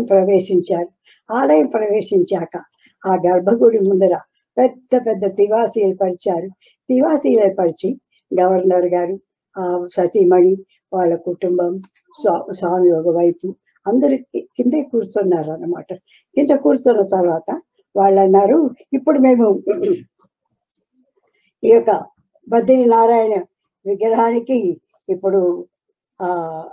ఆలయం ప్రవేశించారు ఆలయం ప్రవేశించాక ఆ గర్భగుడి ముందర పెద్ద పెద్ద తివాసీలు పరిచారు తివాసీలు పరిచి గవర్నర్ గారు ఆ సతీమణి వాళ్ళ కుటుంబం స్వా- స్వామి ఒకవైపు అందరు కి- కిందే కూర్చున్నారు అన్నమాట కింద కూర్చున్న తర్వాత వాళ్ళు అన్నారు ఇప్పుడు మేము ఈ యొక్క బద్రీ నారాయణ విగ్రహానికి ఇప్పుడు ఆ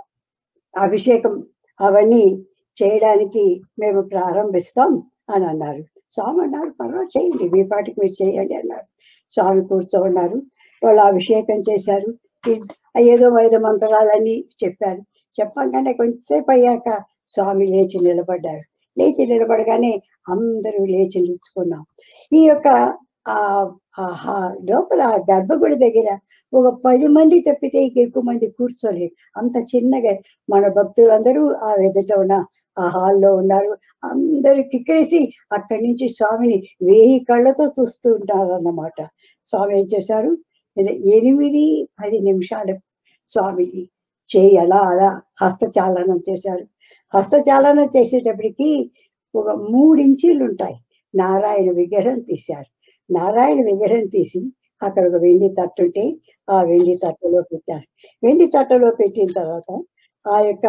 అభిషేకం అవన్నీ చేయడానికి మేము ప్రారంభిస్తాం అని అన్నారు స్వామి అన్నారు పర్వాలేదు చేయండి మీ పాటికి మీరు చేయండి అన్నారు స్వామి కూర్చోన్నారు వాళ్ళు అభిషేకం చేశారు ఈ- ఏదో వైద మంత్రాలన్నీ చెప్పారు చెప్పగానే కొంచెంసేపు అయ్యాక స్వామి లేచి నిలబడ్డారు లేచి నిలబడగానే అందరూ లేచి నిలుచుకున్నాం ఈ యొక్క ఆ ఆ హా- లోపల ఆ గర్భగుడి దగ్గర ఒక పది మంది తప్పితే ఇంక ఎక్కువ మంది కూర్చోలేరు అంత చిన్నగా మన భక్తులందరూ ఆ ఎదుట ఉన్న ఆ హాల్లో ఉన్నారు అందరూ కిక్కిరిసి అక్కడి నుంచి స్వామిని వేయి కళ్ళతో చూస్తూ ఉంటారు అన్నమాట స్వామి ఏం చేశారు ఎని- ఎనిమిది పది నిమిషాలు స్వామికి చేయి అలా అలా హస్తచాలనం చేశారు హస్తచాలనం చేసేటప్పటికి ఒక మూడు ఇంచీలు ఉంటాయి నారాయణ విగ్రహం తీశారు నారాయణ విగ్రహం తీసి అక్కడ ఒక వెండి తట్టు ఉంటే ఆ వెండి తట్టులో పెట్టారు వెండి తట్టులో పెట్టిన తర్వాత ఆ యొక్క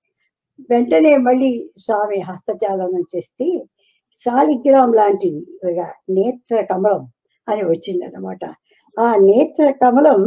వెంటనే మళ్ళీ స్వామి హస్తచాలనం చేస్తే సాలిగ్రామ్ లాంటిది ఒక నేత్ర కమలం అని వచ్చింది అనమాట ఆ నేత్ర కమలం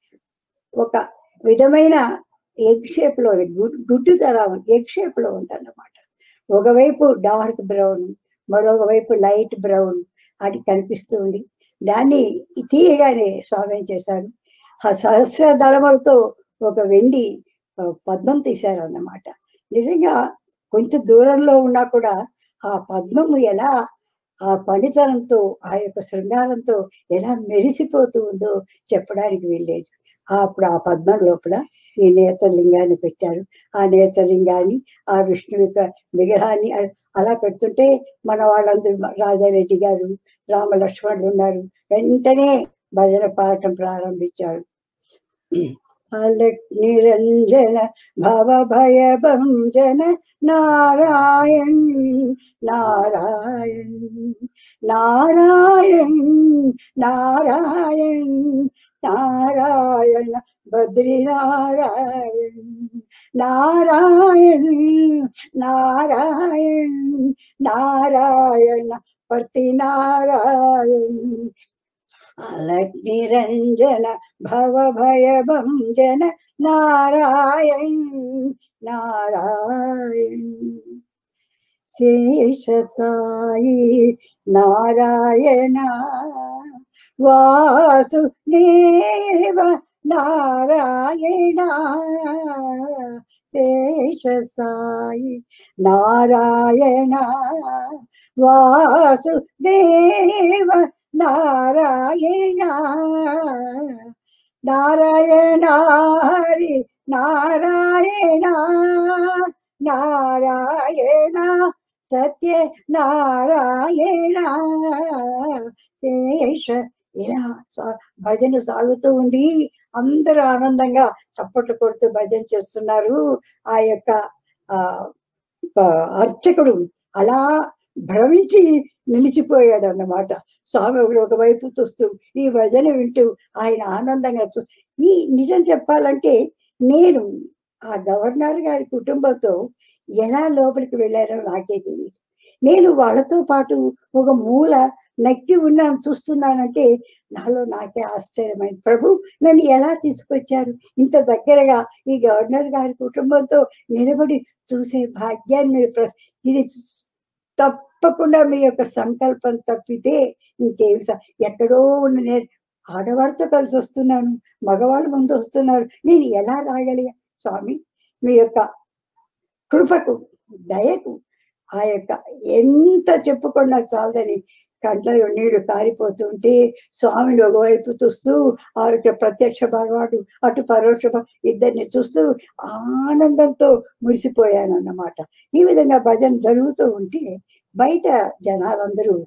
ఒక విధమైన ఎగ్ షేప్ లో గుడ్- గుడ్డు తర ఎగ్ షేప్ లో ఉందన్నమాట ఒకవైపు డార్క్ బ్రౌన్ మరొక వైపు లైట్ బ్రౌన్ అది కనిపిస్తుంది దాన్ని తీయగానే స్వామి ఏం చేశారు ఆ సహస్ర దళములతో ఒక వెండి ఆ, పద్మం తీశారు అన్నమాట నిజంగా కొంచెం దూరంలో ఉన్నా కూడా ఆ పద్మము ఎలా ఆ పనితనంతో ఆ యొక్క శృంగారంతో ఎలా మెరిసిపోతూ ఉందో చెప్పడానికి వీల్లేదు ఆ అప్పుడు ఆ పద్మం లోపల ఈ నేత్రలింగాన్ని పెట్టారు ఆ నేత్రలింగాన్ని ఆ విష్ణు యొక్క విగ్రహాన్ని అ- అలా పెడుతుంటే మన వాళ్ళందరూ రాజారెడ్డి గారు రామలక్ష్మణులు ఉన్నారు వెంటనే భజన పాడటం ప్రారంభించారు అలక్ నిరంజన భవ భయ భంజన నారాయణ్ నారాయణ్ నారాయణ్ నారాయణ్ నారాయణ బద్రి నారాయణ్ నారాయణ్ నారాయణ్ నారాయణ పతి నారాయణ్ అలక్ నిరంజన భవ భయ భంజన నారాయణ్ నారాయణ్ శేష సాయి నారాయణ వాసుదేవ నారాయణ శేష సాయి నారాయణ వాసుదేవ నారాయణ నారాయణ హరి నారాయణ నారాయణ సత్య నారాయణ శేష ఇలా సా- భజన సాగుతూ ఉంది అందరూ ఆనందంగా చప్పట్లు కొడుతూ భజన చేస్తున్నారు ఆ యొక్క ఆ ఆ, అర్చకుడు అలా భ్రమించి నిలిచిపోయాడు అన్నమాట స్వామి ఒకడు ఒకవైపు చూస్తూ ఈ భజన వింటూ ఆయన ఆనందంగా చూ ఈ నిజం చెప్పాలంటే నేను ఆ గవర్నర్ గారి కుటుంబంతో ఎలా లోపలికి వెళ్ళారో నాకే తెలియదు నేను వాళ్ళతో పాటు ఒక మూల నక్కి ఉన్నాను చూస్తున్నానంటే నాలో నాకే ఆశ్చర్యమైంది ప్రభు నన్ను ఎలా తీసుకొచ్చారు ఇంత దగ్గరగా ఈ గవర్నర్ గారి కుటుంబంతో నిలబడి చూసే భాగ్యాన్ని మీరు ప్ర- ఇది తప్పకుండా మీ యొక్క సంకల్పం తప్పితే ఇంకేమి స- ఎక్కడో ఉన్న నేను ఆడవారితో కలిసి వస్తున్నాను మగవాళ్ళ ముందు వస్తున్నారు నేను ఎలా రాగలిగా స్వామి మీ యొక్క కృపకు దయకు ఆ యొక్క ఎంత చెప్పుకున్నా చాలని కంట్లో నీళ్లు కారిపోతుంటే స్వామిని ఒకవైపు చూస్తూ ఆ యొక్క ప్రత్యక్ష భగవాడు అటు పరోక్ష భగ- ఇద్దరిని చూస్తూ ఆనందంతో మురిసిపోయాను అన్నమాట ఈ విధంగా భజన జరుగుతూ ఉంటే బయట జనాలందరూ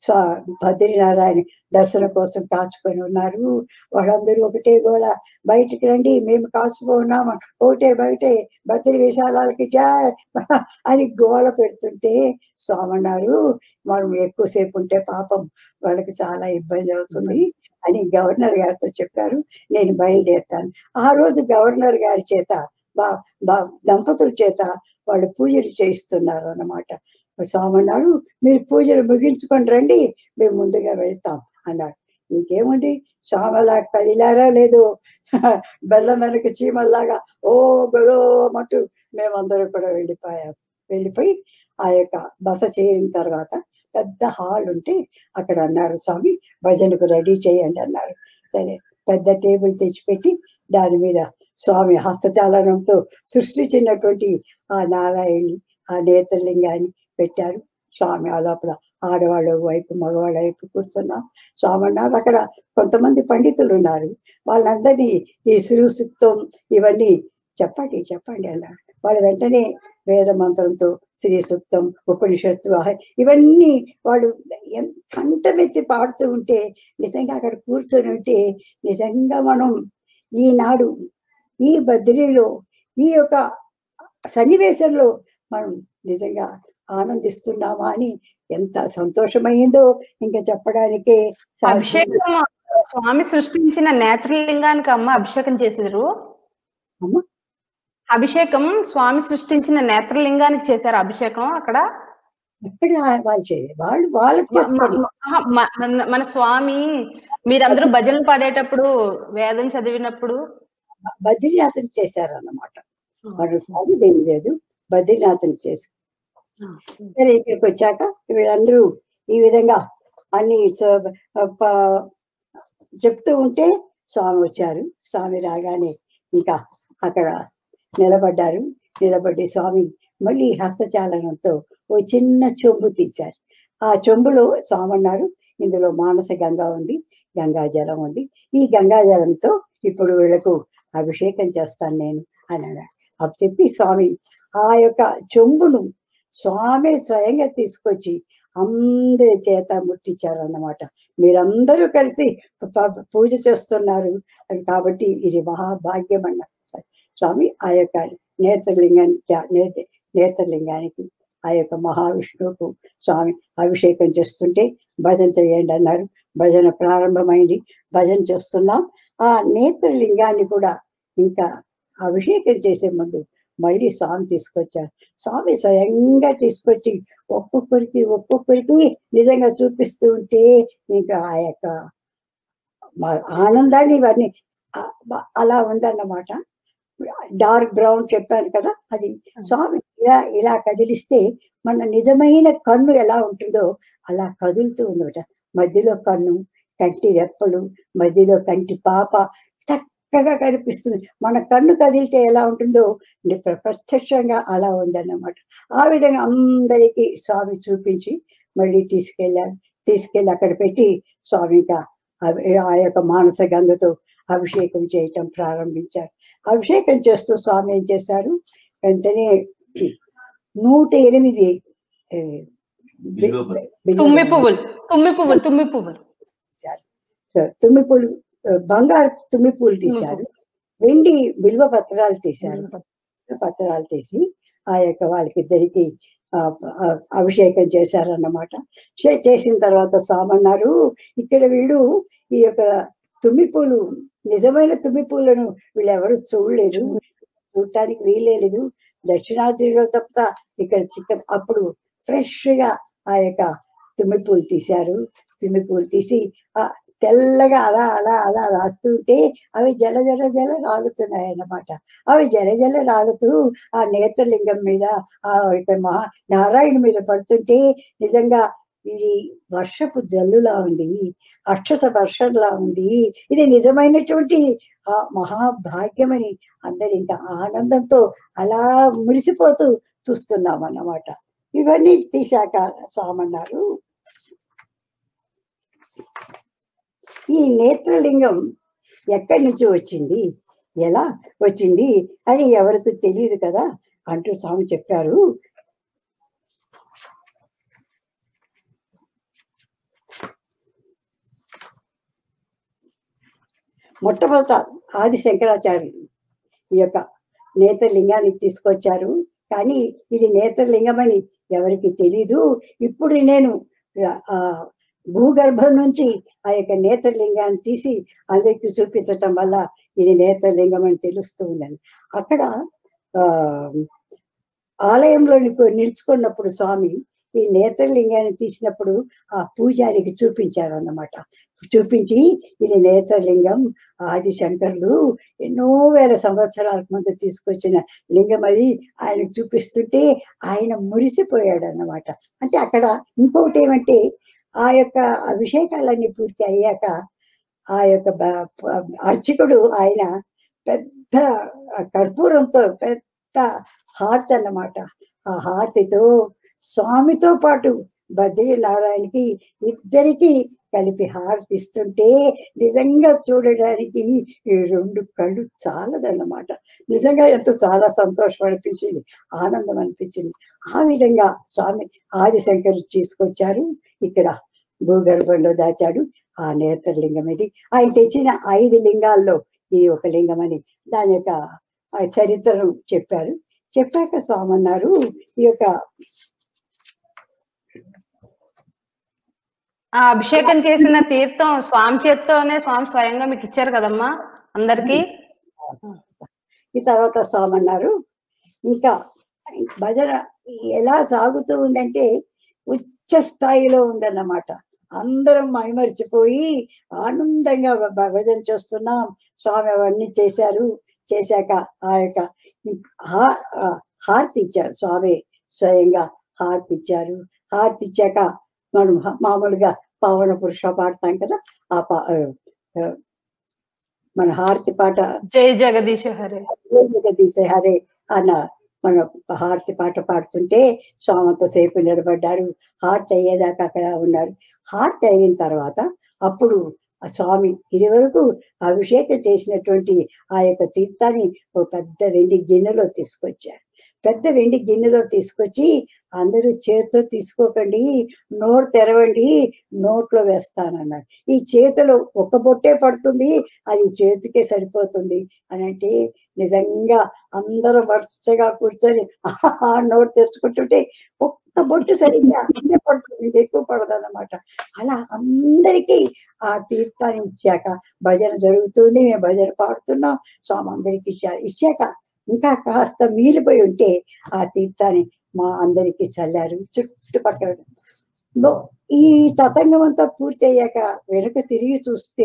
స్వా బద్రీనారాయణ దర్శనం కోసం కాచుకొని ఉన్నారు వాళ్ళందరూ ఒకటే గోల బయటికి రండి మేము కాచుకో ఉన్నాము ఒకటే బయటే బద్రి విశాలాలకి జాయ్ అని గోల పెడుతుంటే స్వామి అన్నారు మనం ఎక్కువసేపు ఉంటే పాపం వాళ్ళకి చాలా ఇబ్బంది అవుతుంది అని గవర్నర్ గారితో చెప్పారు నేను బయలుదేరుతాను ఆ రోజు గవర్నర్ గారి చేత బా బా దంపతుల చేత వాళ్ళు పూజలు చేయిస్తున్నారు అన్నమాట స్వామి అన్నారు మీరు పూజలు ముగించుకొని రండి మేము ముందుగా వెళ్తాం అన్నారు ఇంకేముంది స్వామి అలా కదిలారా లేదు బెల్లం వెనక చీమల్లాగా ఓ గొడో మట్టు మేమందరం కూడా వెళ్ళిపోయాం వెళ్ళిపోయి ఆ యొక్క బస చేరిన తర్వాత పెద్ద హాల్ ఉంటే అక్కడ అన్నారు స్వామి భజనకు రెడీ చేయండి అన్నారు సరే పెద్ద టేబుల్ తెచ్చిపెట్టి దాని మీద స్వామి హస్తచాలనంతో సృష్టించినటువంటి ఆ నారాయణి ఆ నేత్రలింగాన్ని పెట్టారు స్వామి ఆ లోపల ఆడవాళ్ళ వైపు మగవాళ్ళ వైపు కూర్చున్నాం స్వామి అన్నారు అక్కడ కొంతమంది పండితులు ఉన్నారు వాళ్ళందరినీ ఈ శ్రీసూక్తం ఇవన్నీ చెప్పండి చెప్పండి అన్నారు వాళ్ళు వెంటనే వేద మంత్రంతో శ్రీ సూక్తం ఉపనిషత్తు ఆహ- ఇవన్నీ వాళ్ళు ఎన్- కంఠమెత్తి పాడుతూ ఉంటే నిజంగా అక్కడ కూర్చొని ఉంటే నిజంగా మనం ఈనాడు ఈ బద్రీలో ఈ యొక్క సన్నివేశంలో మనం నిజంగా ఆనందిస్తున్నామా అని ఎంత సంతోషమైందో ఇంకా చెప్పడానికే సాధ్యం లేదు. అభిషేకం స్వామి సృష్టించిన నేత్రలింగానికి అమ్మ అభిషేకం చేసారు అమ్మ? అభిషేకం స్వామి సృష్టించిన నేత్రలింగానికి చేశారు అభిషేకం అక్కడ ఎక్కడ వాళ్ళు చేయలేదు వాళ్ళు వాళ్ళకి మ- చేసుకోండి మ- ఆహా, మ- మన- మన స్వామి మీరందరూ భజనలు పాడేటప్పుడు వేదం చదివినప్పుడు బద్రీనాథం చేశారు అన్నమాట వాళ్ళు స్వామి దేని లేదు బద్రీనాథం చేశారు సరే ఇక్కడికి వచ్చాక వీళ్ళందరూ ఈ విధంగా అన్ని స- ప- చెప్తూ ఉంటే స్వామి వచ్చారు స్వామి రాగానే ఇంకా అక్కడ నిలబడ్డారు నిలబడి స్వామి మళ్ళీ హస్తచాలనంతో ఓ చిన్న చెంబు తీశారు ఆ చెంబులో స్వామి అన్నారు ఇందులో మానస గంగా ఉంది గంగా జలం ఉంది ఈ గంగా జలంతో ఇప్పుడు వీళ్ళకు అభిషేకం చేస్తాను నేను అని అన్నారు అప్పుడు చెప్పి స్వామి ఆ యొక్క చెంబును స్వామి స్వయంగా తీసుకొచ్చి అందరి చేత ముట్టించారన్నమాట మీరందరూ కలిసి ప- పూజ చేస్తున్నారు అది కాబట్టి ఇది మహాభాగ్యం అన్న స్వామి ఆ యొక్క నేత్రలింగాన్ని జా- నేత- నేత్రలింగానికి ఆ యొక్క మహావిష్ణువుకు స్వామి అభిషేకం చేస్తుంటే భజన చేయండి అన్నారు భజన ప్రారంభమైంది భజన చేస్తున్నాం ఆ నేత్రలింగాన్ని కూడా ఇంకా అభిషేకం చేసే ముందు మళ్ళీ స్వామి తీసుకొచ్చారు స్వామి స్వయంగా తీసుకొచ్చి ఒక్కొక్కరికి ఒక్కొక్కరికి నిజంగా చూపిస్తూ ఉంటే ఇంకా ఆ యొక్క మ- ఆనందాన్ని ఇవన్నీ ఆ- బ- అలా ఉందన్నమాట డార్క్ బ్రౌన్ చెప్పాను కదా అది స్వామి ఇలా ఇలా కదిలిస్తే మన నిజమైన కన్ను ఎలా ఉంటుందో అలా కదులుతూ ఉందట మధ్యలో కన్ను కంటి రెప్పలు మధ్యలో కంటి పాప చక్కగా కనిపిస్తుంది మన కన్ను కదిలితే ఎలా ఉంటుందో ని- ప్ర- ప్రత్యక్షంగా అలా ఉందన్నమాట ఆ విధంగా అందరికీ స్వామి చూపించి మళ్ళీ తీసుకెళ్ళారు తీసుకెళ్ళి అక్కడ పెట్టి స్వామి ఇంకా ఆ- ఆ యొక్క మానస గంగతో అభిషేకం చేయటం ప్రారంభించారు అభిషేకం చేస్తూ స్వామి ఏం చేశారు వెంటనే నూట ఎనిమిది ఏ, బి- బిల్వ ప- బిల్వ తుమ్మి పువ్వులు తుమ్మి పువ్వులు తుమ్మి పువ్వులు తీశారు తుమ్మి పూలు ఆ, బంగారు తుమ్మి పూలు తీశారు వెండి బిల్వ పత్రాలు తీశారు పత్రాలు తీసి ఆ యొక్క వాళ్ళకిద్దరికి ఆ, ఆ, అభిషేకం చేశారన్నమాట చే- చేసిన తర్వాత సామన్నారు ఇక్కడ వీడు ఈ యొక్క తుమ్మి పూలు నిజమైన తుమ్మి పూలను వీళ్ళు ఎవరు చూడలేదు చూడటానికి వీల్లేదు దక్షిణాదిలో తప్ప ఇక్కడ చికెన్ అప్పుడు ఫ్రెష్ గా ఆ యొక్క తుమ్మి పూలు తీశారు తుమ్మి పూలు తీసి ఆ తెల్లగా అలా అలా అలా రాస్తుంటే అవి జల జల జల రాలుతున్నాయి అన్నమాట అవి జల జల రాలుతూ ఆ నేత్రలింగం మీద ఆ యొక్క మహా నారాయణ మీద పడుతుంటే నిజంగా ఇది వర్షపు జల్లులా ఉంది అక్షత వర్షంలా ఉంది ఇది నిజమైనటువంటి ఆ మహాభాగ్యమని అందరు ఇంకా ఆనందంతో అలా మురిసిపోతూ చూస్తున్నాం అన్నమాట ఇవన్నీ తీశాక స్వామన్నారు ఈ నేత్రలింగం ఎక్కడి నుంచి వచ్చింది ఎలా వచ్చింది అని ఎవరికి తెలియదు కదా అంటూ స్వామి చెప్పారు మొట్టమొదట ఆది శంకరాచార్యులు ఈ యొక్క నేత్రలింగాన్ని తీసుకొచ్చారు కానీ ఇది నేత్రలింగం అని ఎవరికి తెలీదు ఇప్పుడు నేను ఆ భూగర్భం నుంచి ఆ యొక్క నేత్రలింగాన్ని తీసి అందరికి చూపించటం వల్ల ఇది నేత్రలింగం అని తెలుస్తూ ఉందని అక్కడ ఆ ఆలయంలో నిలుచుకున్నప్పుడు స్వామి ఈ నేత్రలింగాన్ని తీసినప్పుడు ఆ పూజారికి చూపించారు అన్నమాట చూపించి ఇది నేత్రలింగం ఆది శంకర్లు ఎన్నో వేల సంవత్సరాల ముందు తీసుకొచ్చిన లింగం అది ఆయనకు చూపిస్తుంటే ఆయన మురిసిపోయాడు అన్నమాట అంటే అక్కడ ఇంకొకటి ఏమంటే ఆ యొక్క అభిషేకాలన్నీ పూర్తి అయ్యాక ఆ యొక్క బ- అర్చకుడు ఆయన పెద్ద కర్పూరంతో పెద్ద హార్ట్ అన్నమాట ఆ హార్తితో స్వామితో పాటు బద్రీ నారాయణకి ఇద్దరికి కలిపి హారతి ఇస్తుంటే నిజంగా చూడడానికి ఈ రెండు కళ్ళు చాలదన్నమాట నిజంగా ఎంతో చాలా సంతోషం అనిపించింది ఆనందం అనిపించింది ఆ విధంగా స్వామి ఆదిశంకరు తీసుకొచ్చారు ఇక్కడ భూగర్భంలో దాచాడు ఆ నేత్రలింగం ఇది ఆయన తెచ్చిన ఐదు లింగాల్లో ఇది ఒక లింగం అని దాని యొక్క ఆ చరిత్రను చెప్పారు చెప్పాక స్వామి అన్నారు ఈ యొక్క ఆ అభిషేకం చేసిన తీర్థం స్వామి చేత్తోనే స్వామి స్వయంగా మీకు ఇచ్చారు కదమ్మా అందరికి ఈ తర్వాత స్వామి అన్నారు ఇంకా భజన ఎలా సాగుతూ ఉందంటే ఉచ్చ స్థాయిలో ఉందన్నమాట అందరం మైమరిచిపోయి ఆనందంగా భ- భజన చేస్తున్నాం స్వామి అవన్నీ చేశారు చేశాక ఆ యొక్క హా- ఆ హారతి ఇచ్చారు స్వామి స్వయంగా హారతి ఇచ్చారు హారతి ఇచ్చాక మనం హ- మామూలుగా పవన పురుష పాడతాం కదా ఆ పా- ఆ, ఆ, మన హారతి పాట జై జగదీశ హరే తీసే హరే అన్న మన హారతి పాట పాడుతుంటే స్వామంత సేపు నిలబడ్డారు హార్ట్ అయ్యేదాకా అక్కడ ఉన్నారు హార్ట్ అయిన తర్వాత అప్పుడు ఆ స్వామి ఇది వరకు అభిషేకం చేసినటువంటి ఆ యొక్క తీర్థాన్ని ఒక పెద్ద వెండి గిన్నెలో తీసుకొచ్చారు పెద్ద వెండి గిన్నెలో తీసుకొచ్చి అందరూ చేతితో తీసుకోకండి నోరు తెరవండి నోట్లో వేస్తానన్నారు ఈ చేతిలో ఒక బొట్టే పడుతుంది అది చేతికే సరిపోతుంది అని అంటే నిజంగా అందరూ వరుసగా కూర్చొని ఆహా నోరు తెచ్చుకుంటుంటే ఒక్క బొట్టు సరిగ్గా అన్నీ పడుతుంది ఇది ఎక్కువ పడదు అనమాట అలా అందరికీ ఆ తీర్థాన్ని ఇచ్చాక భజన జరుగుతుంది మేము భజన పాడుతున్నాం స్వామి అందరికి ఇచ్చారు ఇచ్చాక ఇంకా కాస్త మీలిపోయి ఉంటే ఆ తీర్థాన్ని మా అందరికి చల్లారు చుట్టుపక్కల లో- ఈ తతంగం అంతా పూర్తి అయ్యాక వెనక తిరిగి చూస్తే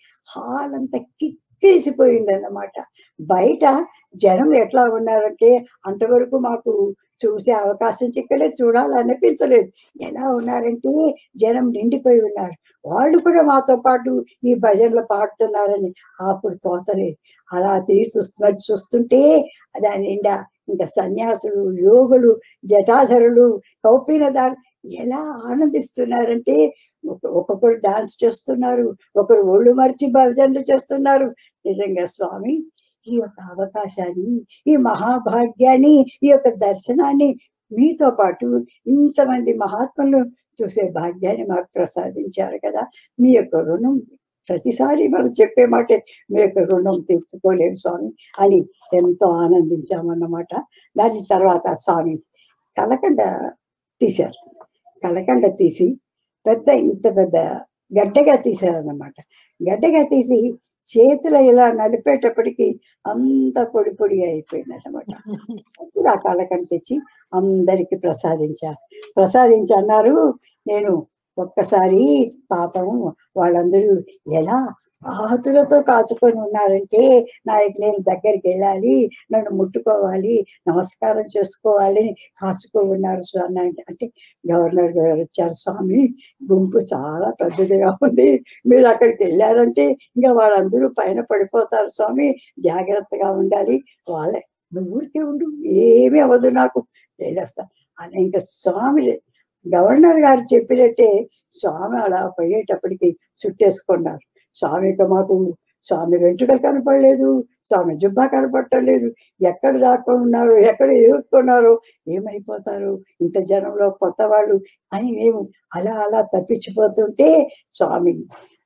హాల్ అంతా కిక్కిరిసిపోయింది అన్నమాట బయట జనం ఎట్లా ఉన్నారంటే అంతవరకు మాకు చూసే అవకాశం చిక్కలేదు చూడాలనిపించలేదు ఎలా ఉన్నారంటే జనం నిండిపోయి ఉన్నారు వాళ్ళు కూడా మాతో పాటు ఈ భజనలు పాడుతున్నారని అప్పుడు తోచలేదు అలా తిరిగి చూస్తున్నట్టు చూస్తుంటే దాని నిండా ఇంకా సన్యాసులు యోగులు జటాధరులు కౌపీనదారు ఎలా ఆనందిస్తున్నారంటే ఒక- ఒక్కొక్కరు డాన్స్ చేస్తున్నారు ఒకరు ఒళ్ళు మర్చి భజనలు చేస్తున్నారు నిజంగా స్వామి ఈ యొక్క అవకాశాన్ని ఈ మహాభాగ్యాన్ని ఈ యొక్క దర్శనాన్ని మీతో పాటు ఇంతమంది మహాత్ములు చూసే భాగ్యాన్ని మాకు ప్రసాదించారు కదా మీ యొక్క రుణం ప్రతిసారి మనం చెప్పే మాట మీ యొక్క రుణం తీర్చుకోలేము స్వామి అని ఎంతో ఆనందించామన్నమాట దాని తర్వాత స్వామి కలకండ తీశారు కలకండ తీసి పెద్ద ఇంత పెద్ద గడ్డగా తీశారన్నమాట గడ్డగా తీసి చేతులు ఇలా నలిపేటప్పటికి అంత పొడి పొడిగా అయిపోయింది అనమాట అప్పుడు ఆ కలకండ తెచ్చి అందరికి ప్రసాదించారు ప్రసాదించి అన్నారు నేను ఒక్కసారి పాపం వాళ్ళందరూ ఎలా ఆతులతో కాచుకొని ఉన్నారంటే నాకు నేను దగ్గరికి వెళ్ళాలి నన్ను ముట్టుకోవాలి నమస్కారం చేసుకోవాలి అని కాచుకో ఉన్నారు స్వామి అంటే అంటే గవర్నర్ గారు వచ్చారు స్వామి గుంపు చాలా పెద్దదిగా ఉంది మీరు అక్కడికి వెళ్ళారంటే ఇంకా వాళ్ళందరూ పైన పడిపోతారు స్వామి జాగ్రత్తగా ఉండాలి వాళ్ళే నువ్వు ఊరికే ఉండు ఏమీ అవ్వదు నాకు వెళ్ళేస్తా అని ఇంకా స్వామి గవర్నర్ గారు చెప్పినట్టే స్వామి అలా పోయేటప్పటికి చుట్టేసుకున్నారు స్వామికి మాకు స్వామి వెంట్రుకలు కనపడలేదు స్వామి జుబ్బా కనపడలేదు ఎక్కడ దాక్కొని ఉన్నారు ఎక్కడ ఎదుర్కొన్నారు ఏమైపోతారు ఇంత జనంలో కొత్త వాళ్ళు అని మేము అలా అలా తప్పించిపోతుంటే స్వామి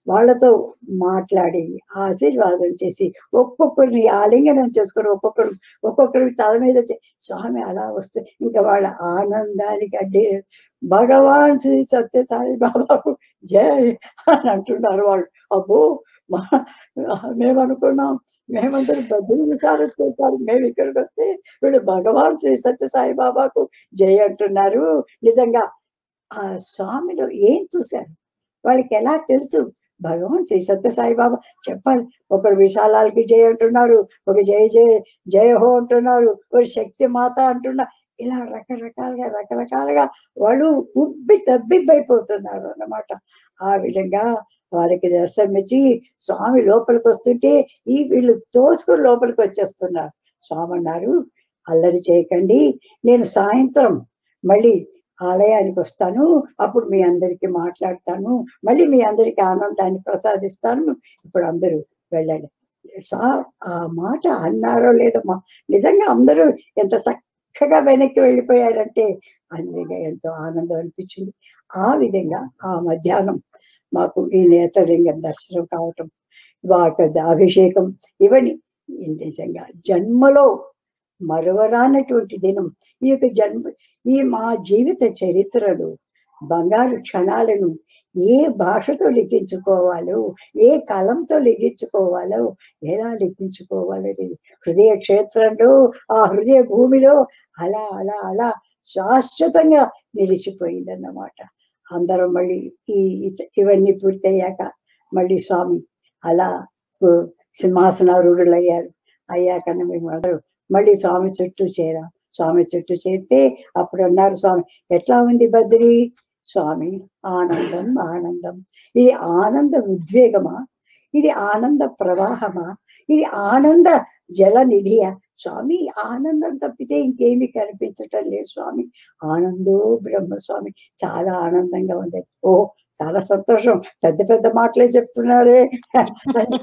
వాళ్ళతో మాట్లాడి ఆశీర్వాదం చేసి ఒక్కొక్కరిని ఆలింగనం చేసుకొని ఒక్కొక్కరు ఒక్కొక్కరి తల మీద చే- స్వామి అలా వస్తే ఇంకా వాళ్ళ ఆనందానికి అడ్డే భగవాన్ శ్రీ సత్యసాయి బాబాకు జై అని అంటున్నారు వాళ్ళు అబ్బో మా- మేము అనుకున్నాం మేమందరం బదులు విచారం చేశారు మేము ఇక్కడికి వస్తే వీళ్ళు భగవాన్ శ్రీ సత్యసాయి బాబాకు జై అంటున్నారు నిజంగా ఆ స్వామిలో ఏం చూశారు వాళ్ళకి ఎలా తెలుసు భగవాన్ శ్రీ సత్యసాయి బాబా చెప్పాలి ఒకరు విశాలాలకి జయ అంటున్నారు ఒక జయ జయ జయ హో అంటున్నారు ఒక శక్తి మాత అంటున్నారు ఇలా రకరకాలుగా రకరకాలుగా వాళ్ళు ఉబ్బి తబ్బిబ్బైపోతున్నారు అన్నమాట ఆ విధంగా వారికి దర్శనం ఇచ్చి స్వామి లోపలికి వస్తుంటే ఈ వీళ్ళు తోసుకుని లోపలికి వచ్చేస్తున్నారు స్వామి అన్నారు అల్లరి చేయకండి నేను సాయంత్రం మళ్ళీ ఆలయానికి వస్తాను అప్పుడు మీ అందరికి మాట్లాడతాను మళ్ళీ మీ అందరికి ఆనందాన్ని ప్రసాదిస్తాను ఇప్పుడు అందరూ వెళ్ళండి సా- ఆ మాట అన్నారో లేదో మా నిజంగా అందరూ ఎంత చక్కగా వెనక్కి వెళ్ళిపోయారంటే అందుగా ఎంతో ఆనందం అనిపించింది ఆ విధంగా ఆ మధ్యాహ్నం మాకు ఈ నేత్రలింగం దర్శనం కావటం వాటి అభిషేకం ఇవన్నీ ఈ నిజంగా జన్మలో మరవరానటువంటి దినం ఈ యొక్క జన్మ ఈ మా జీవిత చరిత్రలు బంగారు క్షణాలను ఏ భాషతో లిఖించుకోవాలో ఏ కలంతో లిఖించుకోవాలో ఎలా లిఖించుకోవాలనేది హృదయ క్షేత్రంలో ఆ హృదయ భూమిలో అలా అలా అలా శాశ్వతంగా నిలిచిపోయిందన్నమాట అందరం మళ్ళీ ఈ ఇత- ఇవన్నీ పూర్తయ్యాక మళ్ళీ స్వామి అలా కు- సింహాసనారూఢులు అయ్యారు అయ్యాక మేము అందరూ మళ్ళీ స్వామి చుట్టూ చేరాం స్వామి చుట్టూ చేరితే అప్పుడు అన్నారు స్వామి ఎట్లా ఉంది బద్రి స్వామి ఆనందం ఆనందం ఇది ఆనంద ఉద్వేగమా ఇది ఆనంద ప్రవాహమా ఇది ఆనంద జల నిధియా స్వామి ఆనందం తప్పితే ఇంకేమీ కనిపించటం లేదు స్వామి ఆనందో బ్రహ్మ స్వామి చాలా ఆనందంగా ఉంది ఓ చాలా సంతోషం పెద్ద పెద్ద మాటలే చెప్తున్నారే అని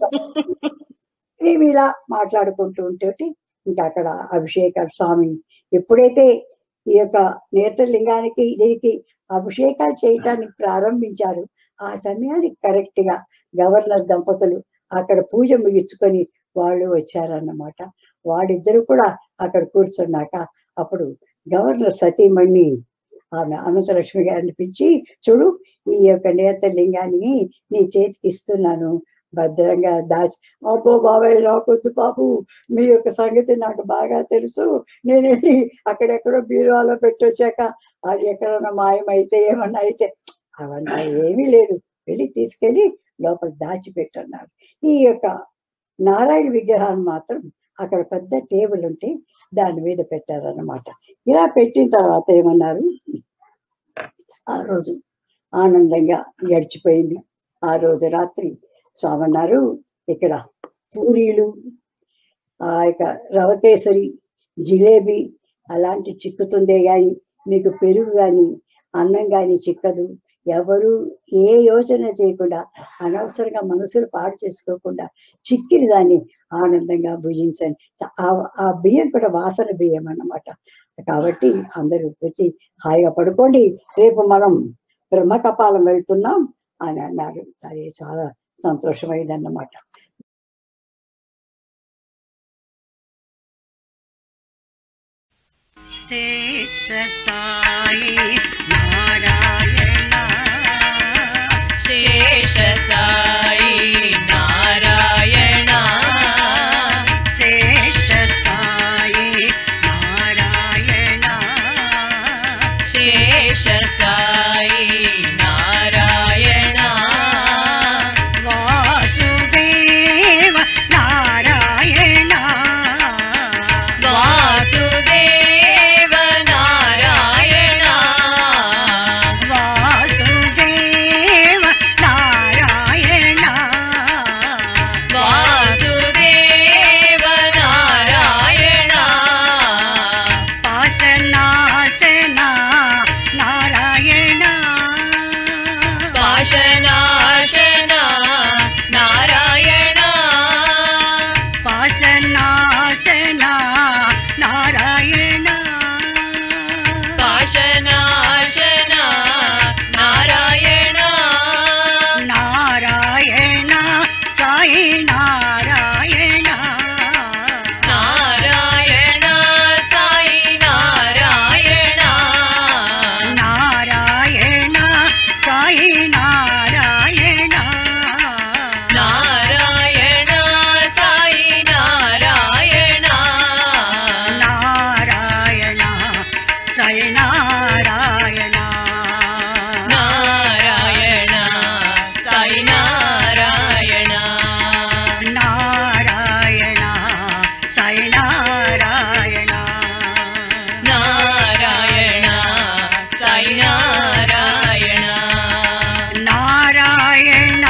మేము ఇలా మాట్లాడుకుంటూ ఉంటే ఇంకా అక్కడ అభిషేకాలు స్వామి ఎప్పుడైతే ఈ యొక్క నేత్రలింగానికి దీనికి అభిషేకాలు చేయటానికి ప్రారంభించారు ఆ సమయానికి కరెక్ట్ గా గవర్నర్ దంపతులు అక్కడ పూజ ముగించుకొని వాళ్ళు వచ్చారన్నమాట వాళ్ళిద్దరూ కూడా అక్కడ కూర్చున్నాక అప్పుడు గవర్నర్ సతీమణి ఆమె అనంతలక్ష్మి గారిని పిలిచి చూడు ఈ యొక్క నేత్రలింగాన్ని నీ చేతికి ఇస్తున్నాను భద్రంగా దాచి అబ్బో బాబాయ్ రాకొద్దు బాబు మీ యొక్క సంగతి నాకు బాగా తెలుసు నేను వెళ్ళి అక్కడెక్కడో బీరువాలో పెట్టొచ్చాక అది ఎక్కడన్నా మాయమైతే ఏమన్నా అయితే అవన్నీ ఏమీ లేదు వెళ్ళి తీసుకెళ్ళి లోపల దాచిపెట్టన్నారు ఈ యొక్క నారాయణ విగ్రహాన్ని మాత్రం అక్కడ పెద్ద టేబుల్ ఉంటే దాని మీద పెట్టారన్నమాట ఇలా పెట్టిన తర్వాత ఏమన్నారు ఆ రోజు ఆనందంగా గడిచిపోయింది ఆ రోజు రాత్రి స్వామి అన్నారు ఇక్కడ పూరీలు ఆ యొక్క రవకేసరి జిలేబీ అలాంటి చిక్కుతుందే గాని మీకు పెరుగు గాని అన్నం గాని చిక్కదు ఎవరు ఏ యోచన చేయకుండా అనవసరంగా మనసులు పాడు చేసుకోకుండా చిక్కిన దాన్ని ఆనందంగా భుజించండి ఆ- ఆ బియ్యం కూడా వాసన బియ్యం అన్నమాట కాబట్టి అందరూ వచ్చి హాయిగా పడుకోండి రేపు మనం బ్రహ్మకపాలం వెళ్తున్నాం అని అన్నారు సరే చాలా సంతోషమైందన్నమాట శ్రేష్ఠ సాయి నారాయణ శేష సాయి నారాయణ శ్రేష్ఠ సాయి నారాయణ శేష సాయి నారాయణ వాసుదేవ నారాయణ వాసుదేవ నారాయణ వాసుదేవ నారాయణ సాయి నారాయణ నారాయణ సాయి నారాయణ నారాయణ సాయి నారాయణ నారాయణ సాయి నారాయణ నారాయణ సాయి నారాయణ నారాయణ సాయి నారాయణ నారాయణ సాయి నారాయణ నారాయణ సాయి నారాయణ నారాయణ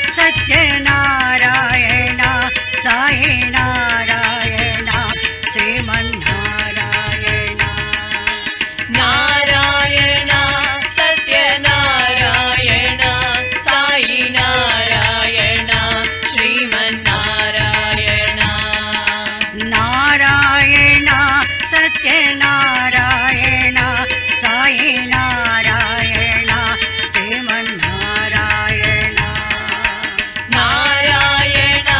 సత్యనారాయణ సాయి నారాయణ శ్రీమన్నారాయణ నారాయణ సత్యనారాయణ సాయి నారాయణ శ్రీమన్నారాయణ నారాయణ సత్యనారాయణ సాయి నారాయణ శ్రీమన్నారాయణ నారాయణ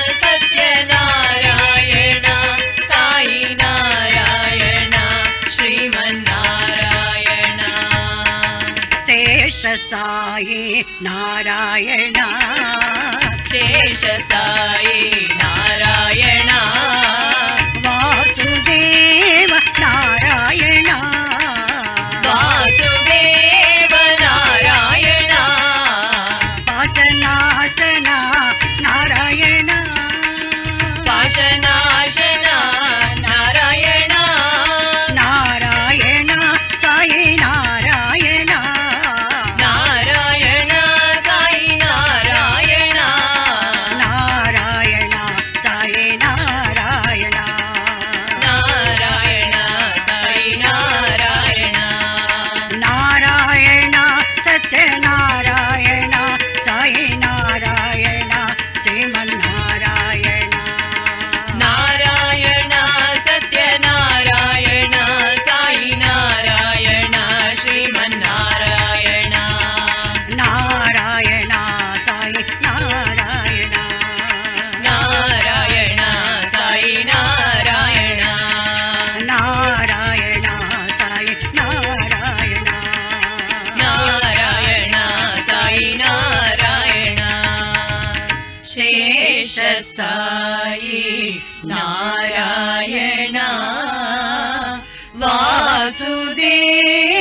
సత్యనారాయణ సాయి నారాయణ శ్రీమన్నారాయణ శేష సాయి నారాయణ శేష సాయి నారాయణ వాసుదేవ నారాయణ వాసుదేవ నారాయణ పాశనాశన నారాయణ పాశనాశన నారాయణ నారాయణ సాయి నారాయణ నారాయణ సాయి నారాయణ నారాయణ సాయి నారాయణ నారాయణ సాయి నారాయణ నారాయణ సత్యనారాయణ సాయి నారాయణ శ్రీమన్నారాయణ నారాయణ సత్యనారాయణ సాయి నారాయణ శ్రీమన్నారాయణ నారాయణ సాయి నారాయణ నారాయణ సాయి నారాయణ నారాయణ సాయి నారాయణ నారాయణ సాయి నారాయణ శేష సాయి నారాయణ వాసుదేవ